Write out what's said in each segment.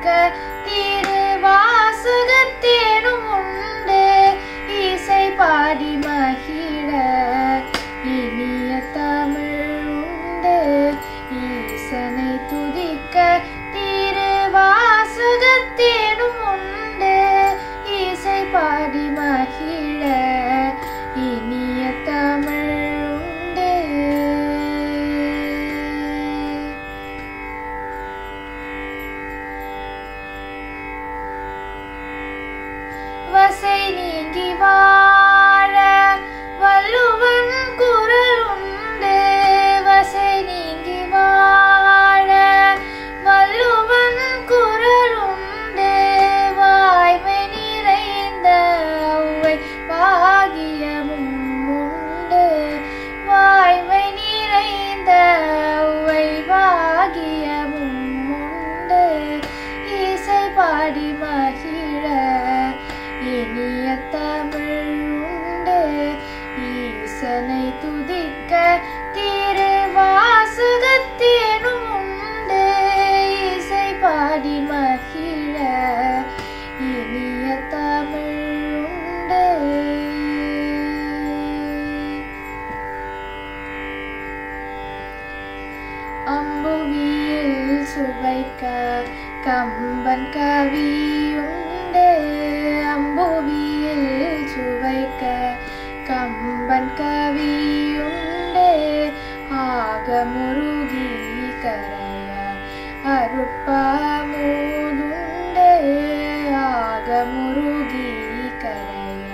திருவாசகத்தேனும் உண்டு இசை பாடி மகிழ இனிய தமிழ் உண்டு ஈசனை துதிக்க திருவாசகத்தேனும் உண்டு இசை பாடி மகிழ இனிய தமிழ் உண்டு வசை நீங்கி வாழ வள்ளுவன் குரல் உண்டு வசை நீங்கி வாழ வள்ளுவன் குரல் உண்டு வாய்மை நிறைந்த ஒளவை பாகியமும் உண்டு வாய்மை நிறைந்த ஒளவை பாகியமும் உண்டு இசை பாடி மகிழ இனிய தமிழ் உண்டு ஈசனை துதிக்க திருவாசகத்தேனும் உண்டு இசை பாடி மகிழ இனிய தமிழ் உண்டு அம்புவியில் சுவைக்க கம்பன் கவியுண்டு அம்புவியில் சுவைக்க கம்பன் கவியுண்டு ஆக முருகி கரைய அருட்பாமூதுண்டு ஆக முருகி கரைய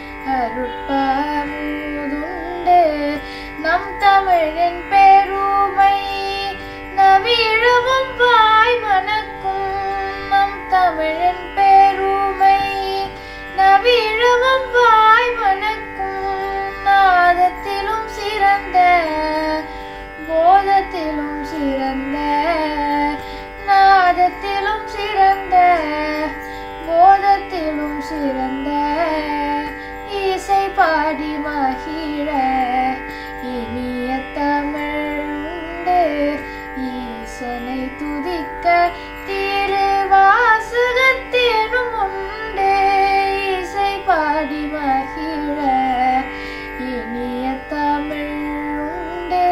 அருட்பாமூதுண்டு நம் தமிழின் பெருமை நவிழவும் வாய் மணக்கும் நம் தமிழின் பெருமை நவிழவும் வாய் மணக்கும் நாதத்திலும் சிறந்த போதத்திலும் சிறந்த நாதத்திலும் சிறந்த போதத்திலும் சிறந்த இசை பாடி மகிழ இனிய தமிழ் உண்டு ஈசனை துதிக்க திருவாசகத்தேனும் உண்டு இசை பாடி மகிழ இனிய தமிழ் உண்டு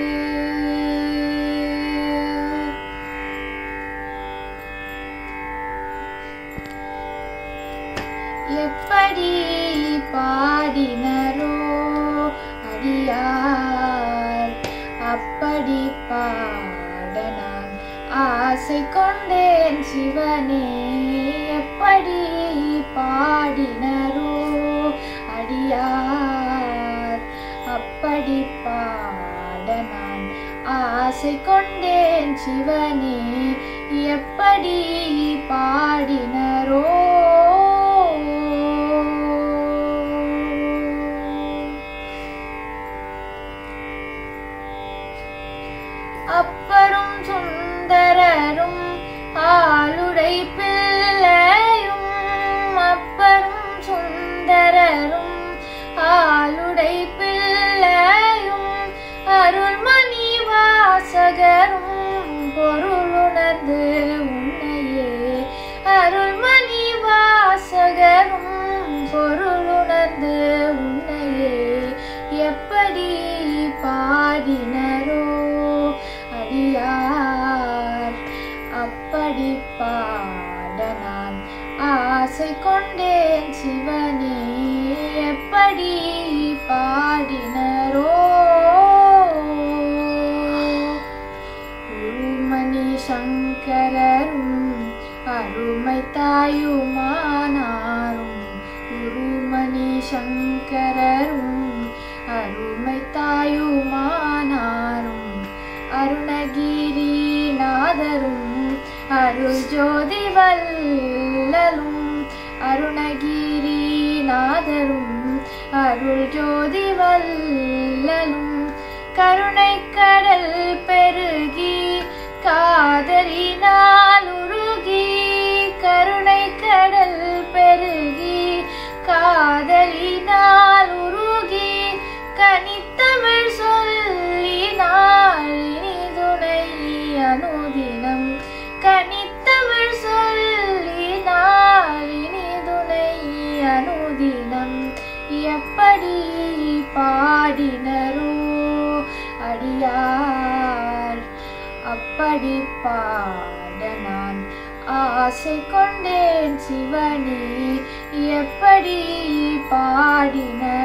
எப்படி பாடினரோ அடியார் அப்படி பாட நான் ஆசை கொண்டேன் சிவனே எப்படி பாடினரோ அடியார் அப்படி பாட நான் ஆசை கொண்டேன் சிவனே எப்படி பாடினரோ அப்பரும் சுந்தரரும் ஆளுடை பிள்ளையும் அப்பரும் சுந்தரரும் ஆளுடை பிள்ளையும் அருள்மணி வாசகரும் பொருளுணர்ந்து உன்னையே அருள்மணி வாசகரும் பொருளுணர்ந்து உன்னையே எப்படி பாடினரோ அடியார் அப்படி பாட நான் ஆசை கொண்டேன் சிவனே எப்படி பாடினரோ குருமணி சங்கரரும் அருமை தாயுமானாரும் குருமணி சங்கரரும் அருமை தாயுமானாரும் அருணகிரிநாதரும் அருள் ஜோதி வல்லலும் அருணகிரிநாதரும் அருள் ஜோதி வல்லலும் கருணை கடல் பெருகி காதலினால் உருகி கருணை கடல் பெருகி காதலினால் உருகி கனித்தமிழ் சொல்லினால் இனிதுணை அனுதினம் கனித்தமிழ் சொல் பாடினரோ அடியார் அப்படி பாட நான் ஆசை கொண்டேன் சிவனே எப்படி பாடினரோ